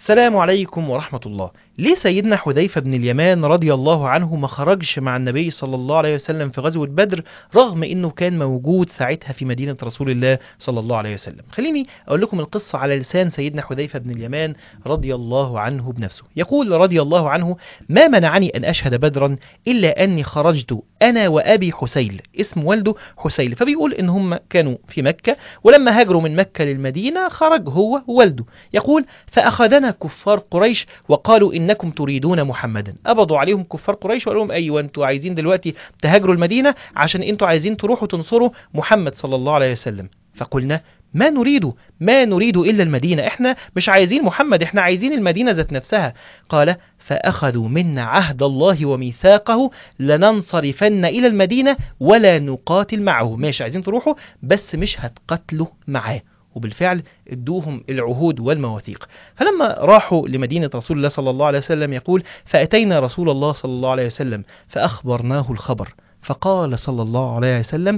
السلام عليكم ورحمة الله ليه سيدنا حذيفة بن اليمان رضي الله عنه ما خرجش مع النبي صلى الله عليه وسلم في غزوة بدر رغم انه كان موجود ساعتها في مدينة رسول الله صلى الله عليه وسلم خليني اقول لكم القصة على لسان سيدنا حذيفة بن اليمان رضي الله عنه بنفسه يقول رضي الله عنه ما منعني ان اشهد بدرا الا اني خرجت انا وابي حسيل اسم والده حسيل فبيقول ان هم كانوا في مكة ولما هاجروا من مكة للمدينة خرج هو ووالده يقول فاخذنا كفار قريش وقالوا انكم تريدون محمدا قبضوا عليهم كفار قريش وقالوا لهم ايوه انتوا عايزين دلوقتي تهاجروا المدينه عشان انتوا عايزين تروحوا تنصروا محمد صلى الله عليه وسلم فقلنا ما نريد ما نريد الا المدينه احنا مش عايزين محمد احنا عايزين المدينه ذات نفسها قال فاخذوا منا عهد الله وميثاقه لننصرفن الى المدينه ولا نقاتل معه ماشي عايزين تروحوا بس مش هتقاتلوا معاه وبالفعل ادوهم العهود والمواثيق فلما راحوا لمدينة رسول الله صلى الله عليه وسلم يقول فأتينا رسول الله صلى الله عليه وسلم فأخبرناه الخبر فقال صلى الله عليه وسلم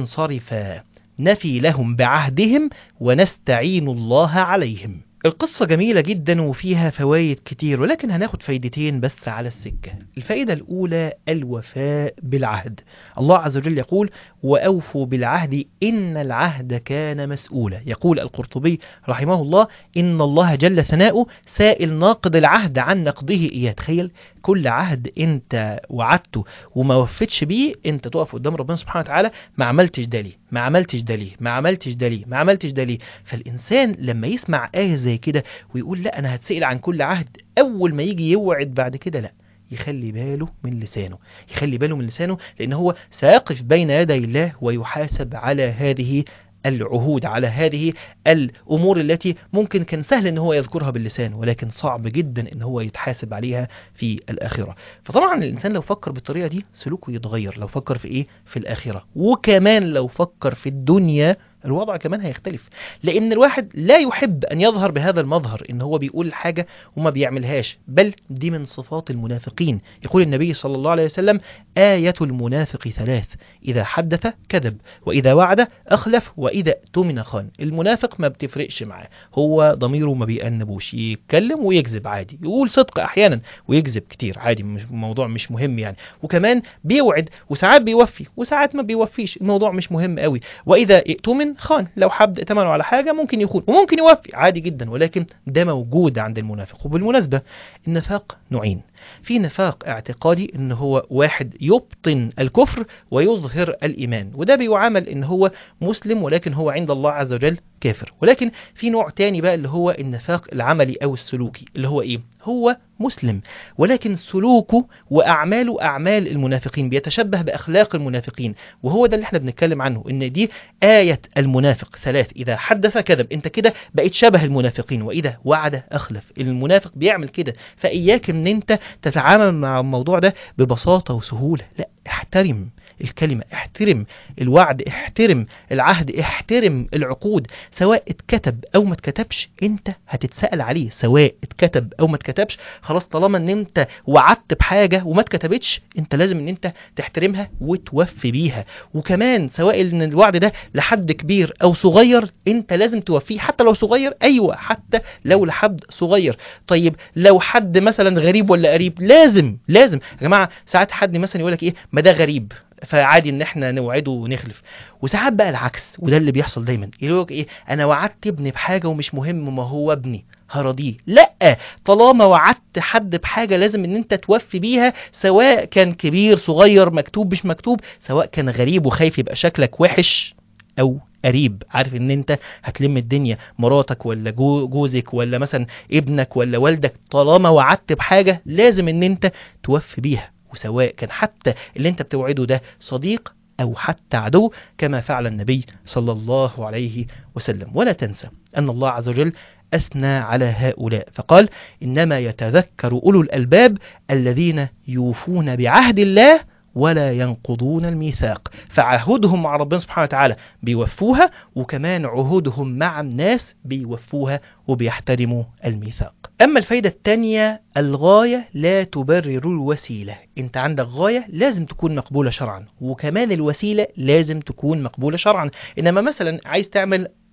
انصرفا نفي لهم بعهدهم ونستعين الله عليهم القصة جميلة جدا وفيها فوائد كتير ولكن هناخد فايدتين بس على السكة الفائدة الأولى الوفاء بالعهد الله عز وجل يقول وأوفوا بالعهد إن العهد كان مسؤولا يقول القرطبي رحمه الله إن الله جل ثناؤه سائل ناقض العهد عن نقضه إياه تخيل كل عهد أنت وعدته وما وفتش بيه أنت تقف قدام ربنا سبحانه وتعالى ما عملتش ده ليه ما عملتش ده ليه ما عملتش ده ليه ما عملتش ده ليه فالإنسان لما يسمع آية زي كده ويقول لا أنا هتسأل عن كل عهد أول ما يجي يوعد بعد كده لا يخلي باله من لسانه يخلي باله من لسانه لأن هو سيقف بين يدي الله ويحاسب على هذه العهود على هذه الأمور التي ممكن كان سهل ان هو يذكرها باللسان ولكن صعب جدا ان هو يتحاسب عليها في الآخرة فطبعا الإنسان لو فكر بالطريقة دي سلوكه يتغير لو فكر في ايه في الآخرة وكمان لو فكر في الدنيا الوضع كمان هيختلف لان الواحد لا يحب ان يظهر بهذا المظهر ان هو بيقول حاجة وما بيعملهاش بل دي من صفات المنافقين يقول النبي صلى الله عليه وسلم آية المنافق ثلاث إذا حدث كذب وإذا وعد أخلف وإذا اؤتمن خان المنافق ما بتفرقش معاه هو ضميره ما بيأنبوش يتكلم ويكذب عادي يقول صدق أحيانا ويكذب كتير عادي مش الموضوع مش مهم يعني وكمان بيوعد وساعات بيوفي وساعات ما بيوفيش الموضوع مش مهم قوي وإذا ائتمن خان لو حب ائتمنه على حاجة ممكن يخون وممكن يوفي عادي جدا ولكن ده موجود عند المنافق وبالمناسبة النفاق نوعين في نفاق اعتقادي ان هو واحد يبطن الكفر ويظهر الايمان وده بيعامل ان هو مسلم ولكن هو عند الله عز وجل كافر ولكن في نوع تاني بقى اللي هو النفاق العملي او السلوكي اللي هو ايه هو مسلم ولكن سلوكه واعماله اعمال المنافقين بيتشبه باخلاق المنافقين وهو ده اللي احنا بنتكلم عنه ان دي آية المنافق ثلاث اذا حدث كذب انت كده بقيت شبه المنافقين واذا وعد اخلف المنافق بيعمل كده فاياك ان انت تتعامل مع الموضوع ده ببساطة وسهولة لا احترم الكلمة احترم الوعد احترم العهد احترم العقود سواء اتكتب او ما اتكتبش انت هتتسأل عليه سواء اتكتب او ما اتكتبش خلاص طالما ان انت وعدت بحاجة وما اتكتبتش انت لازم ان انت تحترمها وتوفي بيها وكمان سواء ان الوعد ده لحد كبير او صغير انت لازم توفيه حتى لو صغير ايوه حتى لو لحد صغير طيب لو حد مثلا غريب ولا قريب لازم لازم يا جماعه ساعات حد مثلا يقول لك ايه ما ده غريب فعادي ان احنا نوعده ونخلف وساعات بقى العكس وده اللي بيحصل دايما يقول لك ايه انا وعدت ابني بحاجه ومش مهم ما هو ابني هرضيه لا طالما وعدت حد بحاجه لازم ان انت توفي بيها سواء كان كبير صغير مكتوب مش مكتوب سواء كان غريب وخايف يبقى شكلك وحش او قريب عارف ان انت هتلم الدنيا مراتك ولا جو جوزك ولا مثلا ابنك ولا والدك طالما وعدت بحاجه لازم ان انت توفي بيها وسواء كان حتى اللي انت بتوعده ده صديق أو حتى عدو كما فعل النبي صلى الله عليه وسلم ولا تنسى أن الله عز وجل أثنى على هؤلاء فقال إنما يتذكر أولو الألباب الذين يوفون بعهد الله ولا ينقضون الميثاق فعهودهم مع ربنا سبحانه وتعالى بيوفوها وكمان عهودهم مع الناس بيوفوها وبيحترموا الميثاق أما الفايدة الثانية الغاية لا تبرر الوسيلة انت عندك غاية لازم تكون مقبولة شرعا وكمان الوسيلة لازم تكون مقبولة شرعا إنما مثلا عايز تعمل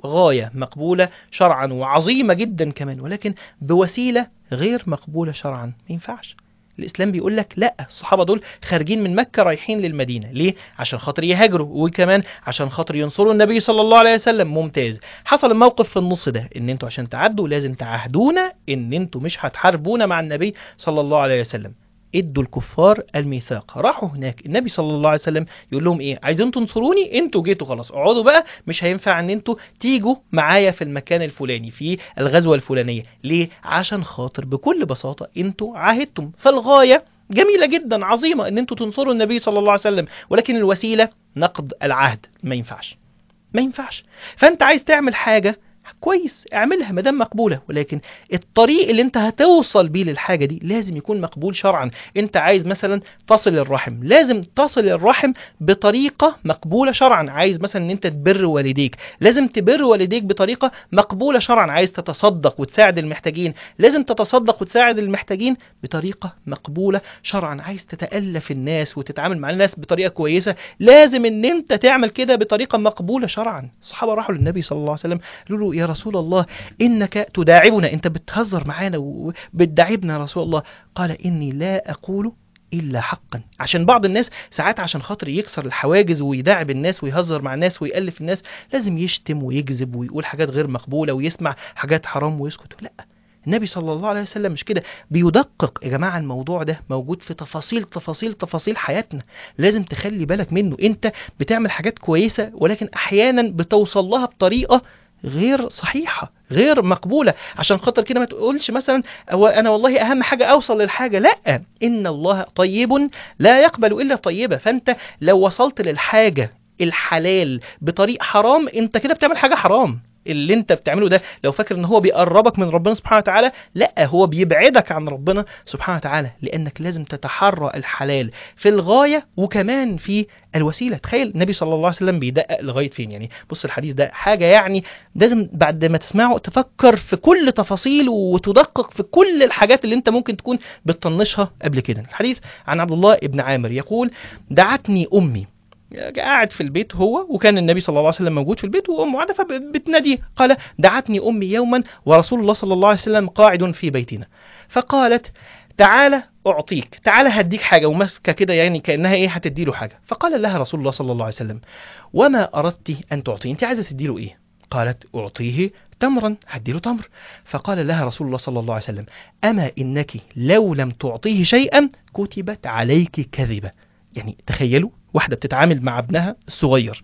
غاية مقبولة شرعا وعظيمة جدا كمان ولكن بوسيلة غير مقبولة شرعا ما ينفعش الاسلام بيقول لك لا الصحابه دول خارجين من مكه رايحين للمدينه ليه عشان خاطر يهاجروا وكمان عشان خاطر ينصروا النبي صلى الله عليه وسلم ممتاز حصل الموقف في النص ده ان انتوا عشان تعدوا لازم تعهدونا ان انتوا مش هتحاربونا مع النبي صلى الله عليه وسلم ادوا الكفار الميثاق راحوا هناك النبي صلى الله عليه وسلم يقول لهم ايه عايزين تنصروني انتوا جيتوا خلاص اقعدوا بقى مش هينفع ان انتوا تيجوا معايا في المكان الفلاني في الغزوه الفلانيه ليه عشان خاطر بكل بساطه انتوا عاهدتم فالغايه جميله جدا عظيمه ان انتوا تنصروا النبي صلى الله عليه وسلم ولكن الوسيله نقض العهد ما ينفعش ما ينفعش فانت عايز تعمل حاجه كويس اعملها ما دام مقبوله ولكن الطريق اللي انت هتوصل بيه للحاجه دي لازم يكون مقبول شرعا انت عايز مثلا تصل الرحم لازم تصل الرحم بطريقه مقبوله شرعا عايز مثلا ان انت تبر والديك لازم تبر والديك بطريقه مقبوله شرعا عايز تتصدق وتساعد المحتاجين لازم تتصدق وتساعد المحتاجين بطريقه مقبوله شرعا عايز تتالف الناس وتتعامل مع الناس بطريقه كويسه لازم ان انت تعمل كده بطريقه مقبوله شرعا الصحابه راحوا للنبي صلى الله عليه وسلم قالوا له يا رسول الله انك تداعبنا انت بتهزر معانا وبتداعبنا يا رسول الله قال اني لا اقول الا حقا عشان بعض الناس ساعات عشان خاطر يكسر الحواجز ويداعب الناس ويهزر مع الناس ويألف الناس لازم يشتم ويكذب ويقول حاجات غير مقبوله ويسمع حاجات حرام ويسكت لا النبي صلى الله عليه وسلم مش كده بيدقق يا جماعه الموضوع ده موجود في تفاصيل تفاصيل تفاصيل حياتنا لازم تخلي بالك منه انت بتعمل حاجات كويسه ولكن احيانا بتوصل لها بطريقه غير صحيحة غير مقبولة عشان خاطر كده ما تقولش مثلا هو أنا والله أهم حاجة أوصل للحاجة لا إن الله طيب لا يقبل إلا طيبة فأنت لو وصلت للحاجة الحلال بطريق حرام أنت كده بتعمل حاجة حرام اللي انت بتعمله ده لو فاكر ان هو بيقربك من ربنا سبحانه وتعالى لا هو بيبعدك عن ربنا سبحانه وتعالى لانك لازم تتحرى الحلال في الغايه وكمان في الوسيله تخيل النبي صلى الله عليه وسلم بيدقق لغايه فين يعني بص الحديث ده حاجه يعني لازم بعد ما تسمعه تفكر في كل تفاصيل وتدقق في كل الحاجات اللي انت ممكن تكون بتطنشها قبل كده الحديث عن عبد الله ابن عامر يقول دعتني امي قاعد في البيت هو وكان النبي صلى الله عليه وسلم موجود في البيت وامه قاعده فبتناديه قال دعتني امي يوما ورسول الله صلى الله عليه وسلم قاعد في بيتنا فقالت تعالى اعطيك تعالى هديك حاجه وماسكه كده يعني كانها ايه هتدي له حاجه فقال لها رسول الله صلى الله عليه وسلم وما اردت ان تعطيه انت عايزه تدي له ايه قالت اعطيه تمرا هديله تمر فقال لها رسول الله صلى الله عليه وسلم اما انك لو لم تعطيه شيئا كتبت عليك كذبه يعني تخيلوا واحدة بتتعامل مع ابنها الصغير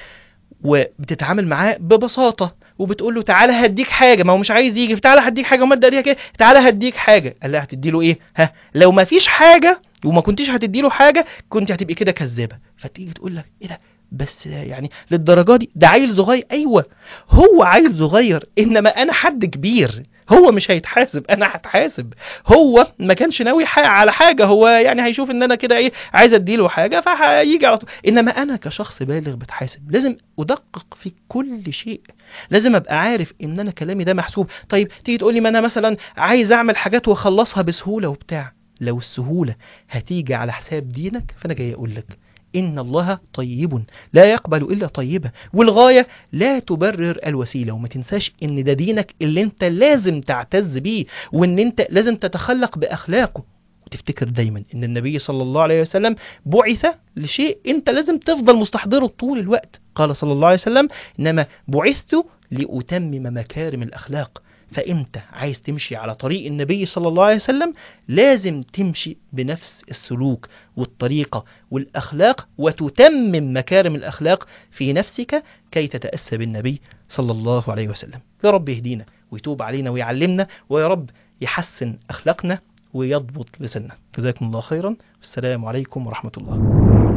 وبتتعامل معاه ببساطة وبتقول له تعالى هديك حاجة ما هو مش عايز يجي تعالى هديك حاجة ومد ايديها كده تعالى هديك حاجة قال لها هتدي له ايه ها لو ما فيش حاجة وما كنتيش هتدي له حاجة كنت هتبقي كده كذابة فتيجي تقول لك ايه ده بس يعني للدرجة دي ده عيل صغير ايوه هو عيل صغير انما انا حد كبير هو مش هيتحاسب انا هتحاسب هو ما كانش ناوي على حاجه هو يعني هيشوف ان انا كده ايه عايز اديله حاجه فهيجي على طول انما انا كشخص بالغ بتحاسب لازم ادقق في كل شيء لازم ابقى عارف ان انا كلامي ده محسوب طيب تيجي تقول لي ما انا مثلا عايز اعمل حاجات واخلصها بسهوله وبتاع لو السهوله هتيجي على حساب دينك فانا جاي اقول لك إن الله طيب لا يقبل إلا طيبة والغاية لا تبرر الوسيلة وما تنساش إن ده دينك اللي أنت لازم تعتز بيه وإن أنت لازم تتخلق بأخلاقه وتفتكر دايما ان النبي صلى الله عليه وسلم بعث لشيء انت لازم تفضل مستحضره طول الوقت قال صلى الله عليه وسلم انما بعثت لاتمم مكارم الاخلاق فانت عايز تمشي على طريق النبي صلى الله عليه وسلم لازم تمشي بنفس السلوك والطريقة والأخلاق وتتمم مكارم الأخلاق في نفسك كي تتأسى بالنبي صلى الله عليه وسلم يا رب يهدينا ويتوب علينا ويعلمنا ويا رب يحسن أخلاقنا ويضبط لساننا جزاكم الله خيرا والسلام عليكم ورحمة الله